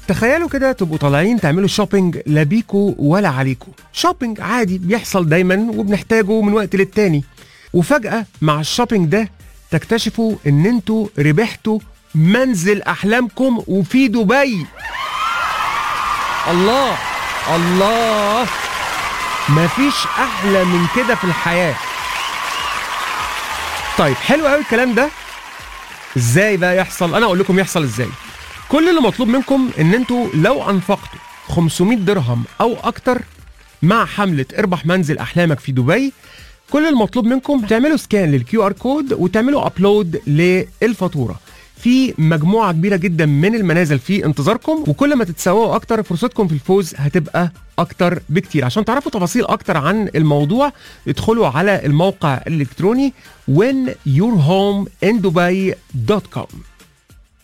تخيلوا كده تبقوا طالعين تعملوا شوبينج لا بيكوا ولا عليكوا شوبينج عادي بيحصل دايما وبنحتاجه من وقت للتاني وفجأة مع الشوبينج ده تكتشفوا ان انتوا ربحتوا منزل احلامكم وفي دبي الله الله مفيش احلى من كده في الحياه طيب حلو قوي الكلام ده ازاي بقى يحصل انا اقول لكم يحصل ازاي كل اللي مطلوب منكم ان انتوا لو انفقتوا 500 درهم او اكتر مع حمله اربح منزل احلامك في دبي كل المطلوب منكم تعملوا سكان للكيو ار كود وتعملوا ابلود للفاتوره في مجموعه كبيره جدا من المنازل في انتظاركم وكل ما تتسوقوا اكتر فرصتكم في الفوز هتبقى اكتر بكتير عشان تعرفوا تفاصيل اكتر عن الموضوع ادخلوا على الموقع الالكتروني whenyourhomeindubai.com